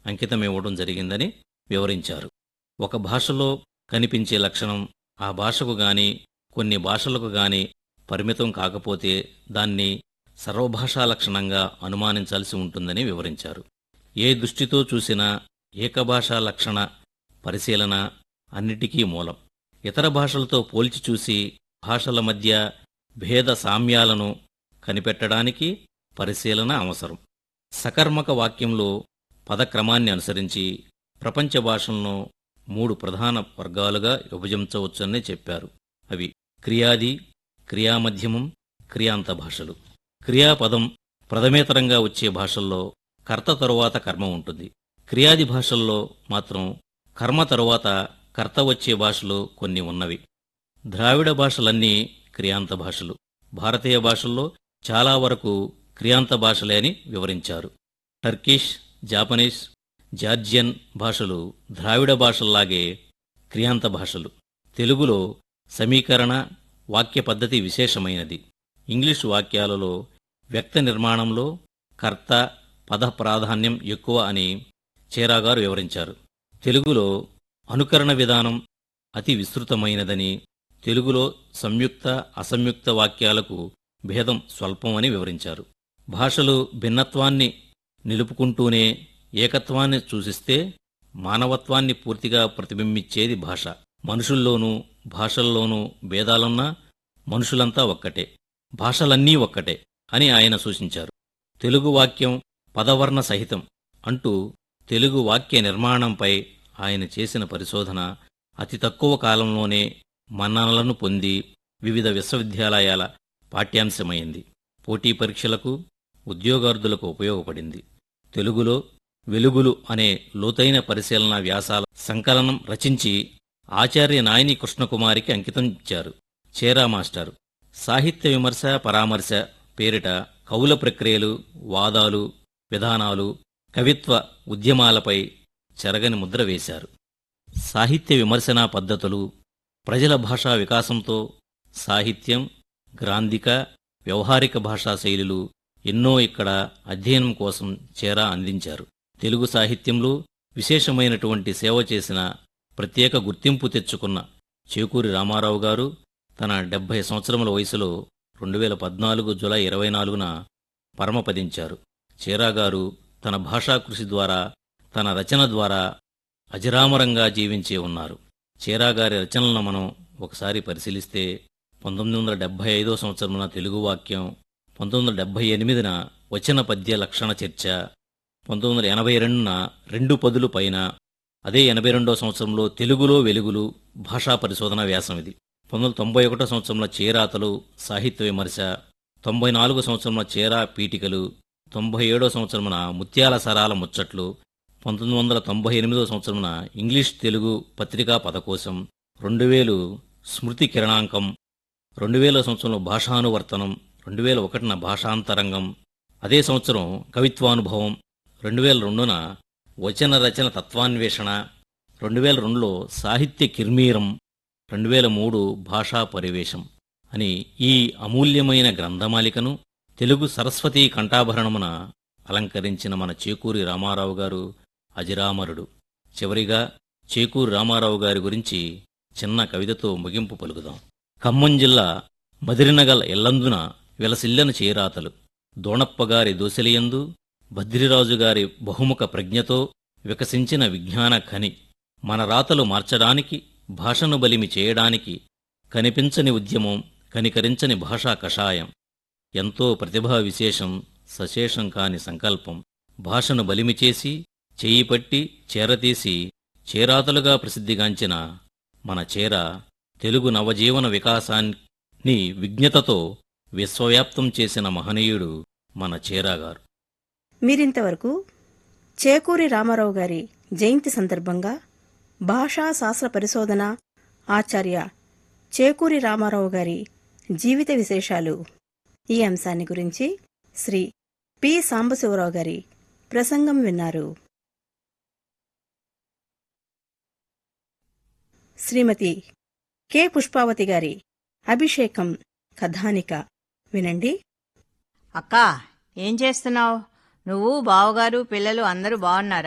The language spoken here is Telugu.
అంకితమివ్వడం జరిగిందని వివరించారు ఒక భాషలో కనిపించే లక్షణం ఆ భాషకు గాని కొన్ని భాషలకు గాని పరిమితం కాకపోతే దాన్ని సర్వభాషా లక్షణంగా అనుమానించాల్సి ఉంటుందని వివరించారు ఏ దృష్టితో చూసినా ఏకభాషా లక్షణ పరిశీలన అన్నిటికీ మూలం ఇతర భాషలతో పోల్చి చూసి భాషల మధ్య భేద సామ్యాలను కనిపెట్టడానికి పరిశీలన అవసరం సకర్మక వాక్యంలో పదక్రమాన్ని అనుసరించి ప్రపంచ భాషలను మూడు ప్రధాన వర్గాలుగా విభజించవచ్చని చెప్పారు అవి క్రియాది క్రియామధ్యమం క్రియాంత భాషలు క్రియాపదం ప్రథమేతరంగా వచ్చే భాషల్లో కర్త తరువాత కర్మ ఉంటుంది క్రియాది భాషల్లో మాత్రం కర్మ తరువాత కర్త వచ్చే భాషలు కొన్ని ఉన్నవి ద్రావిడ భాషలన్నీ క్రియాంత భాషలు భారతీయ భాషల్లో చాలా వరకు క్రియాంత భాషలే అని వివరించారు టర్కిష్ జాపనీస్ జార్జియన్ భాషలు ద్రావిడ భాషల్లాగే క్రియాంత భాషలు తెలుగులో సమీకరణ వాక్య పద్ధతి విశేషమైనది ఇంగ్లీషు వాక్యాలలో వ్యక్త నిర్మాణంలో కర్త పద ప్రాధాన్యం ఎక్కువ అని చేరాగారు వివరించారు తెలుగులో అనుకరణ విధానం అతి విస్తృతమైనదని తెలుగులో సంయుక్త అసంయుక్త వాక్యాలకు భేదం స్వల్పమని వివరించారు భాషలు భిన్నత్వాన్ని నిలుపుకుంటూనే ఏకత్వాన్ని సూచిస్తే మానవత్వాన్ని పూర్తిగా ప్రతిబింబించేది భాష మనుషుల్లోనూ భాషల్లోనూ భేదాలున్నా మనుషులంతా ఒక్కటే భాషలన్నీ ఒక్కటే అని ఆయన సూచించారు తెలుగు వాక్యం పదవర్ణ సహితం అంటూ తెలుగు వాక్య నిర్మాణంపై ఆయన చేసిన పరిశోధన అతి తక్కువ కాలంలోనే మన్ననలను పొంది వివిధ విశ్వవిద్యాలయాల పాఠ్యాంశమైంది పోటీ పరీక్షలకు ఉద్యోగార్థులకు ఉపయోగపడింది తెలుగులో వెలుగులు అనే లోతైన పరిశీలన వ్యాసాల సంకలనం రచించి ఆచార్య నాయని కృష్ణకుమారికి అంకితం ఇచ్చారు చేరా మాస్టారు సాహిత్య విమర్శ పరామర్శ పేరిట కవుల ప్రక్రియలు వాదాలు విధానాలు కవిత్వ ఉద్యమాలపై చెరగని ముద్ర వేశారు సాహిత్య విమర్శనా పద్ధతులు ప్రజల భాషా వికాసంతో సాహిత్యం గ్రాంధిక వ్యవహారిక భాషా శైలులు ఎన్నో ఇక్కడ అధ్యయనం కోసం చేరా అందించారు తెలుగు సాహిత్యంలో విశేషమైనటువంటి సేవ చేసిన ప్రత్యేక గుర్తింపు తెచ్చుకున్న చేకూరి రామారావు గారు తన డెబ్బై సంవత్సరముల వయసులో రెండు వేల పద్నాలుగు జులై ఇరవై నాలుగున పరమపదించారు చేరాగారు తన భాషా కృషి ద్వారా తన రచన ద్వారా అజరామరంగా జీవించే ఉన్నారు చేరాగారి రచనలను మనం ఒకసారి పరిశీలిస్తే పంతొమ్మిది వందల డెబ్బై ఐదో సంవత్సరమున తెలుగు వాక్యం పంతొమ్మిది వందల డెబ్బై ఎనిమిదిన వచన పద్య లక్షణ చర్చ పంతొమ్మిది వందల ఎనభై రెండున రెండు పదులు పైన అదే ఎనభై రెండో సంవత్సరంలో తెలుగులో వెలుగులు భాషా పరిశోధన వ్యాసం ఇది పంతొమ్మిది వందల తొంభై ఒకటో సంవత్సరంలో చేరాతలు సాహిత్య విమర్శ తొంభై నాలుగో సంవత్సరంలో చేరా పీఠికలు తొంభై ఏడో సంవత్సరమున ముత్యాల సరాల ముచ్చట్లు పంతొమ్మిది వందల తొంభై ఎనిమిదో సంవత్సరమున ఇంగ్లీష్ తెలుగు పత్రికా పదకోశం రెండు వేలు స్మృతి కిరణాంకం రెండు వేల సంవత్సరంలో భాషానువర్తనం రెండు వేల ఒకటిన భాషాంతరంగం అదే సంవత్సరం కవిత్వానుభవం రెండు వేల రెండున వచన రచన తత్వాన్వేషణ రెండు వేల రెండులో సాహిత్య కిర్మీరం రెండు వేల మూడు భాషా పరివేశం అని ఈ అమూల్యమైన గ్రంథమాలికను తెలుగు సరస్వతీ కంఠాభరణమున అలంకరించిన మన చేకూరి రామారావు గారు అజిరామరుడు చివరిగా చేకూరి రామారావు గారి గురించి చిన్న కవితతో ముగింపు పలుకుదాం ఖమ్మం జిల్లా మదిరినగల్ ఎల్లందున విలసిల్లని చేరాతలు దోణప్పగారి దోసెలియందు భద్రిరాజు గారి బహుముఖ ప్రజ్ఞతో వికసించిన విజ్ఞాన ఖని మన రాతలు మార్చడానికి భాషను బలిమి చేయడానికి కనిపించని ఉద్యమం కనికరించని భాషా కషాయం ఎంతో ప్రతిభా విశేషం సశేషం కాని సంకల్పం భాషను బలిమి చేసి చేయి పట్టి చేరతీసి చేరాతలుగా ప్రసిద్ధిగాంచిన మన చేర తెలుగు నవజీవన వికాసాన్ని విజ్ఞతతో విశ్వవ్యాప్తం చేసిన మహనీయుడు మన చేరాగారు మీరింతవరకు చేకూరి రామారావు గారి జయంతి సందర్భంగా భాషా శాస్త్ర పరిశోధన ఆచార్య చేకూరి రామారావు గారి జీవిత విశేషాలు ఈ అంశాన్ని గురించి శ్రీ పి సాంబశివరావు గారి ప్రసంగం విన్నారు శ్రీమతి కె పుష్పావతి గారి అభిషేకం కథానిక వినండి అక్కా ఏం చేస్తున్నావు నువ్వు బావగారు పిల్లలు అందరూ బాగున్నారా